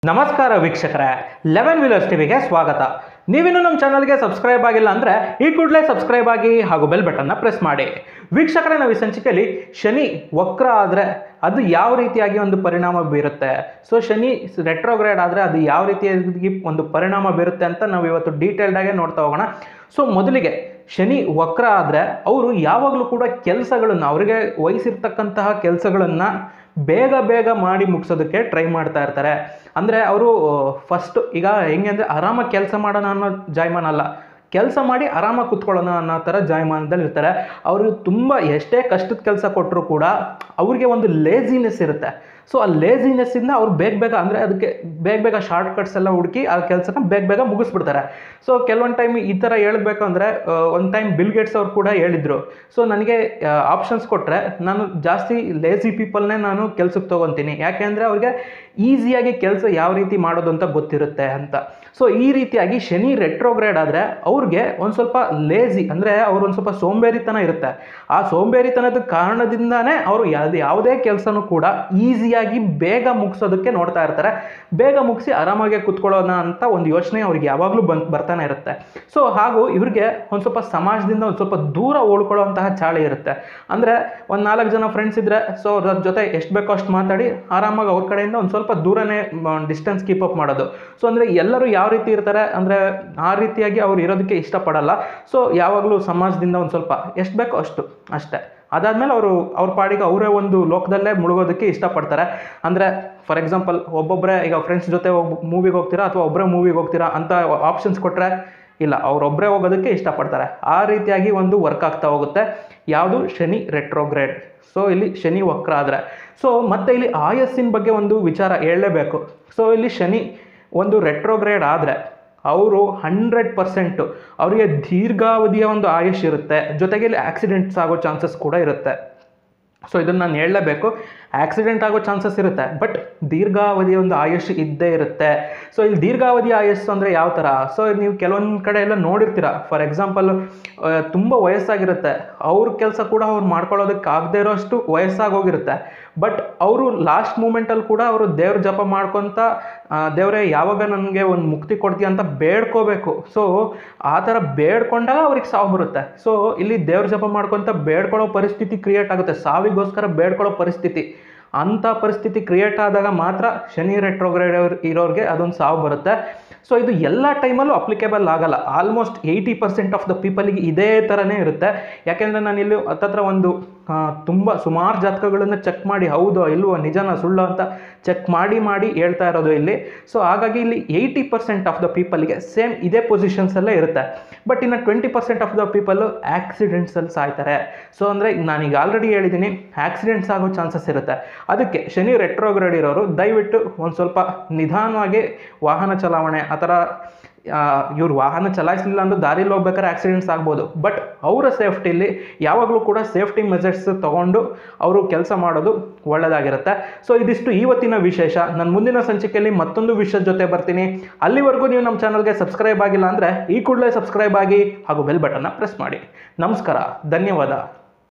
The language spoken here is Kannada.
ನಮಸ್ಕಾರ ವೀಕ್ಷಕರೇ ಲೆವೆನ್ ವೀಲರ್ಸ್ ಟಿವಿಗೆ ಸ್ವಾಗತ ನೀವಿನ್ನೂ ನಮ್ಮ ಚಾನಲ್ಗೆ ಸಬ್ಸ್ಕ್ರೈಬ್ ಆಗಿಲ್ಲ ಅಂದರೆ ಈ ಕೂಡಲೇ ಸಬ್ಸ್ಕ್ರೈಬ್ ಆಗಿ ಹಾಗೂ ಬೆಲ್ ಬಟನ್ನ ಪ್ರೆಸ್ ಮಾಡಿ ವೀಕ್ಷಕರೇ ನಾವು ಈ ಸಂಚಿಕೆಯಲ್ಲಿ ಶನಿ ವಕ್ರ ಆದರೆ ಅದು ಯಾವ ರೀತಿಯಾಗಿ ಒಂದು ಪರಿಣಾಮ ಬೀರುತ್ತೆ ಸೊ ಶನಿ ರೆಟ್ರೋಗ್ರೇಡ್ ಆದರೆ ಅದು ಯಾವ ರೀತಿಯಾಗಿ ಒಂದು ಪರಿಣಾಮ ಬೀರುತ್ತೆ ಅಂತ ನಾವು ಇವತ್ತು ಡೀಟೇಲ್ಡಾಗೆ ನೋಡ್ತಾ ಹೋಗೋಣ ಸೊ ಮೊದಲಿಗೆ ಶನಿ ವಕ್ರ ಆದರೆ ಅವರು ಯಾವಾಗಲೂ ಕೂಡ ಕೆಲಸಗಳನ್ನು ಅವರಿಗೆ ವಹಿಸಿರ್ತಕ್ಕಂತಹ ಕೆಲಸಗಳನ್ನು ಬೇಗ ಬೇಗ ಮಾಡಿ ಮುಗಿಸೋದಕ್ಕೆ ಟ್ರೈ ಮಾಡ್ತಾ ಇರ್ತಾರೆ ಅಂದರೆ ಅವರು ಫಸ್ಟ್ ಈಗ ಹೆಂಗೆ ಅಂದರೆ ಆರಾಮಾಗಿ ಕೆಲಸ ಮಾಡೋಣ ಅನ್ನೋ ಜಾಯಮಾನ ಅಲ್ಲ ಕೆಲಸ ಮಾಡಿ ಆರಾಮಾಗಿ ಕುತ್ಕೊಳ್ಳೋಣ ಅನ್ನೋ ಥರ ಜಾಯಮಾನದಲ್ಲಿ ಇರ್ತಾರೆ ಅವರು ತುಂಬ ಎಷ್ಟೇ ಕಷ್ಟದ ಕೆಲಸ ಕೊಟ್ಟರು ಕೂಡ ಅವ್ರಿಗೆ ಒಂದು ಲೇಜಿನೆಸ್ ಇರುತ್ತೆ ಸೊ ಆ ಲೇಜಿನೆಸ್ಸಿಂದ ಅವ್ರು ಬೇಗ ಬೇಗ ಅಂದರೆ ಅದಕ್ಕೆ ಬೇಗ ಬೇಗ ಶಾರ್ಟ್ ಕಟ್ಸ್ ಎಲ್ಲ ಹುಡುಕಿ ಆ ಕೆಲಸನ ಬೇಗ ಬೇಗ ಮುಗಿಸ್ಬಿಡ್ತಾರೆ ಸೊ ಕೆಲವೊಂದು ಟೈಮ್ ಈ ಥರ ಹೇಳ್ಬೇಕು ಅಂದರೆ ಒಂದು ಟೈಮ್ ಬಿಲ್ ಗೇಟ್ಸ್ ಅವ್ರು ಕೂಡ ಹೇಳಿದರು ಸೊ ನನಗೆ ಆಪ್ಷನ್ಸ್ ಕೊಟ್ಟರೆ ನಾನು ಜಾಸ್ತಿ ಲೇಜಿ ಪೀಪಲ್ನೇ ನಾನು ಕೆಲ್ಸಕ್ಕೆ ತೊಗೊತೀನಿ ಯಾಕೆಂದರೆ ಅವ್ರಿಗೆ ಈಸಿಯಾಗಿ ಕೆಲಸ ಯಾವ ರೀತಿ ಮಾಡೋದು ಅಂತ ಗೊತ್ತಿರುತ್ತೆ ಅಂತ ಸೊ ಈ ರೀತಿಯಾಗಿ ಶನಿ ರೆಟ್ರೋಗ್ರೇಡ್ ಆದರೆ ಅವ್ರಿಗೆ ಒಂದು ಸ್ವಲ್ಪ ಲೇಜಿ ಅಂದರೆ ಅವ್ರು ಒಂದು ಸ್ವಲ್ಪ ಸೋಂಬೇರಿತನ ಇರುತ್ತೆ ಆ ಸೋಂಬೇರಿತನದ ಕಾರಣದಿಂದಾನೇ ಅವರು ಯಾವ್ದು ಯಾವುದೇ ಕೆಲಸನೂ ಕೂಡ ಈಸಿಯಾಗಿ ಬೇಗ ಮುಗಿಸೋದಕ್ಕೆ ನೋಡ್ತಾ ಇರ್ತಾರೆ ಬೇಗ ಮುಗಿಸಿ ಆರಾಮಾಗಿ ಕುತ್ಕೊಳ್ಳೋಣ ಅಂತ ಒಂದು ಯೋಚನೆ ಅವ್ರಿಗೆ ಯಾವಾಗಲೂ ಬಂದು ಬರ್ತಾನೆ ಇರುತ್ತೆ ಸೊ ಹಾಗೂ ಇವ್ರಿಗೆ ಒಂದು ಸ್ವಲ್ಪ ಸಮಾಜದಿಂದ ಒಂದು ಸ್ವಲ್ಪ ದೂರ ಉಳ್ಕೊಳ್ಳೋಂತಹ ಚಾಳಿ ಇರುತ್ತೆ ಅಂದರೆ ಒಂದು ನಾಲ್ಕು ಜನ ಫ್ರೆಂಡ್ಸ್ ಇದ್ದರೆ ಸೊ ಅವ್ರ ಜೊತೆ ಎಷ್ಟು ಬೇಕೋ ಅಷ್ಟು ಮಾತಾಡಿ ಆರಾಮಾಗಿ ಅವ್ರ ಕಡೆಯಿಂದ ಒಂದು ಸ್ವಲ್ಪ ದೂರನೇ ಡಿಸ್ಟೆನ್ಸ್ ಕೀಪ್ ಅಪ್ ಮಾಡೋದು ಸೊ ಅಂದರೆ ಎಲ್ಲರೂ ಯಾವ ರೀತಿ ಇರ್ತಾರೆ ಅಂದರೆ ಆ ರೀತಿಯಾಗಿ ಅವ್ರು ಇರೋದಕ್ಕೆ ಇಷ್ಟಪಡಲ್ಲ ಸೊ ಯಾವಾಗಲೂ ಸಮಾಜದಿಂದ ಒಂದು ಸ್ವಲ್ಪ ಎಷ್ಟು ಬೇಕೋ ಅಷ್ಟು ಅಷ್ಟೇ ಅದಾದಮೇಲೆ ಅವರು ಅವ್ರ ಪಾಡಿಗೆ ಅವರೇ ಒಂದು ಲೋಕದಲ್ಲೇ ಮುಳುಗೋದಕ್ಕೆ ಇಷ್ಟಪಡ್ತಾರೆ ಅಂದರೆ ಫಾರ್ ಎಕ್ಸಾಂಪಲ್ ಒಬ್ಬೊಬ್ಬರೇ ಈಗ ಫ್ರೆಂಡ್ಸ್ ಜೊತೆ ಹೋಗಿ ಮೂವಿಗೆ ಹೋಗ್ತೀರಾ ಅಥವಾ ಒಬ್ಬರೇ ಮೂವಿಗೆ ಹೋಗ್ತೀರಾ ಅಂತ ಆಪ್ಷನ್ಸ್ ಕೊಟ್ಟರೆ ಇಲ್ಲ ಅವರೊಬ್ಬರೇ ಹೋಗೋದಕ್ಕೆ ಇಷ್ಟಪಡ್ತಾರೆ ಆ ರೀತಿಯಾಗಿ ಒಂದು ವರ್ಕ್ ಆಗ್ತಾ ಹೋಗುತ್ತೆ ಯಾವುದು ಶನಿ ರೆಟ್ರೋಗ್ರೇಡ್ ಸೊ ಇಲ್ಲಿ ಶನಿ ವಕ್ರ ಆದರೆ ಸೊ ಮತ್ತೆ ಇಲ್ಲಿ ಆಯಸ್ಸಿನ ಬಗ್ಗೆ ಒಂದು ವಿಚಾರ ಹೇಳಲೇಬೇಕು ಸೊ ಇಲ್ಲಿ ಶನಿ ಒಂದು ರೆಟ್ರೋಗ್ರೇಡ್ ಆದರೆ ಅವರು ಹಂಡ್ರೆಡ್ ಪರ್ಸೆಂಟು ಅವರಿಗೆ ದೀರ್ಘಾವಧಿಯ ಒಂದು ಆಯುಷ್ ಇರುತ್ತೆ ಜೊತೆಗೆ ಇಲ್ಲಿ ಆಕ್ಸಿಡೆಂಟ್ಸ್ ಆಗೋ ಚಾನ್ಸಸ್ ಕೂಡ ಇರುತ್ತೆ ಸೊ ಇದನ್ನು ನಾನು ಹೇಳಲೇಬೇಕು ಆಕ್ಸಿಡೆಂಟ್ ಆಗೋ ಚಾನ್ಸಸ್ ಇರುತ್ತೆ ಬಟ್ ದೀರ್ಘಾವಧಿಯ ಒಂದು ಆಯುಷ್ ಇದ್ದೇ ಇರುತ್ತೆ ಸೊ ಇಲ್ಲಿ ದೀರ್ಘಾವಧಿ ಆಯಸ್ಸು ಅಂದರೆ ಯಾವ ಥರ ಸೊ ನೀವು ಕೆಲವೊಂದು ಕಡೆ ಎಲ್ಲ ನೋಡಿರ್ತೀರ ಫಾರ್ ಎಕ್ಸಾಂಪಲ್ ತುಂಬ ವಯಸ್ಸಾಗಿರುತ್ತೆ ಅವ್ರ ಕೆಲಸ ಕೂಡ ಅವ್ರು ಮಾಡ್ಕೊಳ್ಳೋದಕ್ಕೆ ಆಗದೇ ಇರೋಷ್ಟು ವಯಸ್ಸಾಗೋಗಿರುತ್ತೆ ಬಟ್ ಅವರು ಲಾಸ್ಟ್ ಮೂಮೆಂಟಲ್ಲಿ ಕೂಡ ಅವರು ದೇವ್ರ ಜಪ ಮಾಡ್ಕೊತ ದೇವರೇ ಯಾವಾಗ ನನಗೆ ಒಂದು ಮುಕ್ತಿ ಕೊಡ್ತೀಯ ಅಂತ ಬೇಡ್ಕೋಬೇಕು ಸೊ ಆ ಥರ ಬೇಡ್ಕೊಂಡಾಗ ಅವ್ರಿಗೆ ಸಾವು ಬರುತ್ತೆ ಸೊ ಇಲ್ಲಿ ದೇವ್ರ ಜಪ ಮಾಡ್ಕೊತ ಬೇಡ್ಕೊಳ್ಳೋ ಪರಿಸ್ಥಿತಿ ಕ್ರಿಯೇಟ್ ಆಗುತ್ತೆ ಸಾವಿಗೋಸ್ಕರ ಬೇಡ್ಕೊಳ್ಳೋ ಪರಿಸ್ಥಿತಿ ಅಂಥ ಪರಿಸ್ಥಿತಿ ಕ್ರಿಯೇಟ್ ಆದಾಗ ಮಾತ್ರ ಶನಿ ರೆಟ್ರೋಗ್ರೇಡ್ ಇರೋರಿಗೆ ಅದೊಂದು ಸಾವು ಬರುತ್ತೆ ಸೊ ಇದು ಎಲ್ಲ ಟೈಮಲ್ಲೂ ಅಪ್ಲಿಕೇಬಲ್ ಆಗಲ್ಲ almost eighty percent of the ಪೀಪಲಿಗೆ ಇದೇ ಥರನೇ ಇರುತ್ತೆ ಯಾಕೆಂದರೆ ನಾನು ಇಲ್ಲಿ ಹತ್ತತ್ರ ಒಂದು ತುಂಬ ಸುಮಾರು ಜಾತಕಗಳನ್ನು ಚೆಕ್ ಮಾಡಿ ಹೌದೋ ಇಲ್ವೋ ನಿಜನ ಸುಳ್ಳು ಅಂತ ಚೆಕ್ ಮಾಡಿ ಮಾಡಿ ಹೇಳ್ತಾ ಇರೋದು ಇಲ್ಲಿ ಸೊ ಹಾಗಾಗಿ ಇಲ್ಲಿ ಏಯ್ಟಿ ಪರ್ಸೆಂಟ್ ಆಫ್ ದ ಪೀಪಲ್ಗೆ ಸೇಮ್ ಇದೇ ಪೊಸಿಷನ್ಸಲ್ಲೇ ಇರುತ್ತೆ ಬಟ್ ಇನ್ನು twenty percent of the people ಆಕ್ಸಿಡೆಂಟ್ಸಲ್ಲಿ ಸಾಯ್ತಾರೆ ಸೊ ಅಂದರೆ ನಾನೀಗ ಆಲ್ರೆಡಿ ಹೇಳಿದ್ದೀನಿ ಆಕ್ಸಿಡೆಂಟ್ಸ್ ಆಗೋ ಚಾನ್ಸಸ್ ಇರುತ್ತೆ ಅದಕ್ಕೆ ಶನಿ ರೆಟ್ರೋಗ್ರೇಡ್ ಇರೋರು ದಯವಿಟ್ಟು ಒಂದು ಸ್ವಲ್ಪ ನಿಧಾನವಾಗಿ ವಾಹನ ಚಲಾವಣೆ ಆ ಥರ ಇವ್ರು ವಾಹನ ಚಲಾಯಿಸಲಿಲ್ಲ ಅಂದ್ರೆ ದಾರಿಲಿ ಹೋಗ್ಬೇಕಾದ್ರೆ ಆಕ್ಸಿಡೆಂಟ್ಸ್ ಆಗ್ಬೋದು ಬಟ್ ಅವರ ಸೇಫ್ಟಿಲಿ ಯಾವಾಗಲೂ ಕೂಡ ಸೇಫ್ಟಿ ಮೆಜರ್ಸ್ ತೊಗೊಂಡು ಅವರು ಕೆಲಸ ಮಾಡೋದು ಒಳ್ಳೆಯದಾಗಿರುತ್ತೆ ಸೊ ಇದಿಷ್ಟು ಇವತ್ತಿನ ವಿಶೇಷ ನಾನು ಮುಂದಿನ ಸಂಚಿಕೆಯಲ್ಲಿ ಮತ್ತೊಂದು ವಿಷಯದ ಜೊತೆ ಬರ್ತೀನಿ ಅಲ್ಲಿವರೆಗೂ ನೀವು ನಮ್ಮ ಚಾನಲ್ಗೆ ಸಬ್ಸ್ಕ್ರೈಬ್ ಆಗಿಲ್ಲ ಅಂದರೆ ಈ ಕೂಡಲೇ ಸಬ್ಸ್ಕ್ರೈಬ್ ಆಗಿ ಹಾಗೂ ಬೆಲ್ ಬಟನ್ನ ಪ್ರೆಸ್ ಮಾಡಿ ನಮಸ್ಕಾರ ಧನ್ಯವಾದ